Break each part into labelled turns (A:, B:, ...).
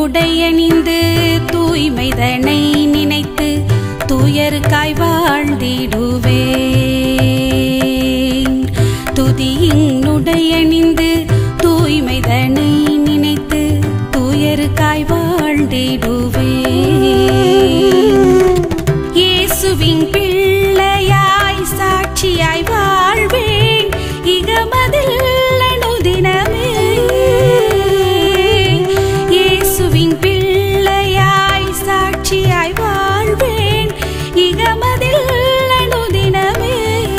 A: நுடையணிந்து தூய்மைதனை நினைத்து தூயருக்காய் வாழ்ந்திடுவேன் துதியின் நுடையணிந்து தூய்மைதனை நினைத்து தூயருக்காய் வாழ்ந்திடுவேன் இயேசுவின் பிள்ளையாய் சாட்சியாய் வாழ்வேன் இகமதில் அனுதினமே இயேசுவின் பிள்ளையாய் சாட்சியாய் வாழ்வேன் இகமதில் அனுதினமே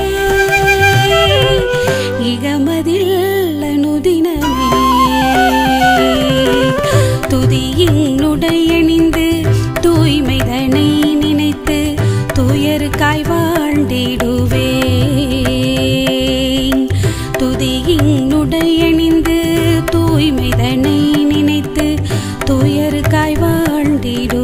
A: இகமதில் அனுதினமே துதியின் நுடையணிந்து தூய்மைதனை நினைத்து தூயருக்காய் வாழ்ந்திடுவேன் துதியின் நுடையணிந்து தூய்மைதனை நினைத்து தூயருக்காய் வாழ்ந்திடுவேன்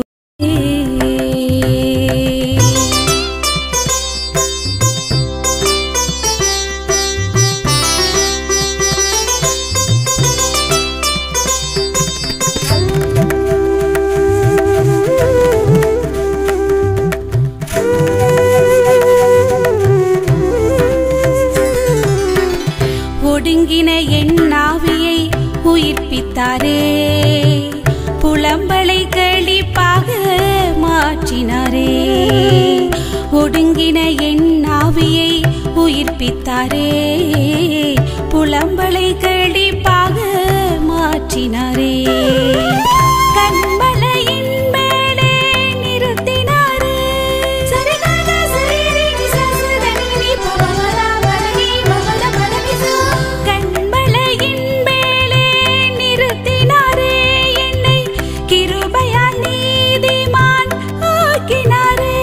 A: ஒடுங்கின என் நாவியை உயிர்ப்பித்தாரே புலம்பலை கழிப்பாக மாற்றினாரே ஒடுங்கின என் நாவியை உயிர்ப்பித்தாரே புலம்பலை கழிப்பாக மாற்றினாரே கண்மலையின் மேலே நிறுத்தினாரே சரிகாத சரீரி விசாசுதனி நீ பவமரா பரணி பவத பரமிசு கண்மலையின் மேலே நிறுத்தினாரே என்னை கிருபையால் நீதிமான் ஆக்கினாரே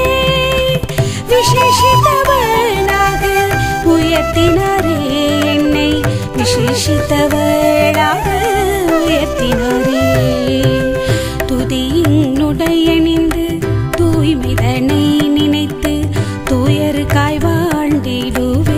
A: விசேஷித்தவனாக உயர்த்தினாரே என்னை விசேஷித்தவளாக உயர்த்தினாரே துதியின் நுடையணிந்து தூய்மைதனை நினைத்து தூயருக்காய் வாழ்ந்திடுவே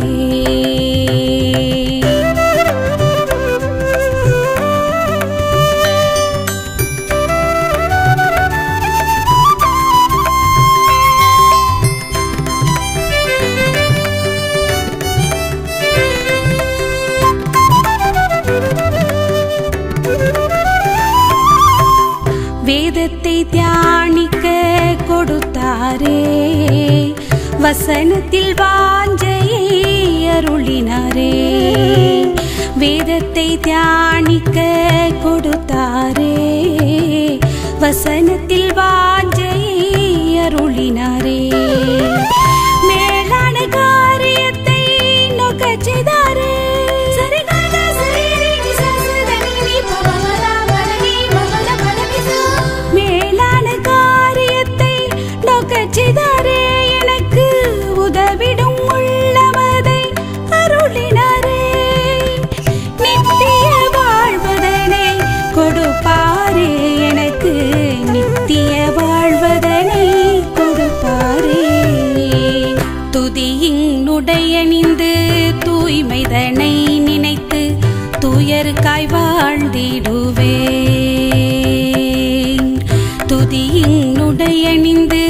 A: வேதத்தை தியானிக்க கொடுத்தாரே வசனத்தில் வாஞ்சையை அருளினாரே வேதத்தை தியானிக்க கொடுத்தாரே வசனத்தில் வாஞ்சையை அருளினாரே மேலான காரியத்தை நோக்கச் செய்தாரே சரிகாத சரீரி விசாசுதனி நீ பவமரா பரணி பவத பரமிசு மேலான காரியத்தை நோக்கச் செய்தாரே எனக்கு உதவிடும் உள்ளமதை அருளினாரே நித்திய வாழ்வதனை கொடுப்பாரே எனக்கு நித்திய வாழ்வதனை கொடுப்பாரே துதியின் நுடையணிந்து தூய்மைதனை நினைத்து தூயருக்காய் வாழ்ந்திடுவேன் துதியின் நுடையணிந்து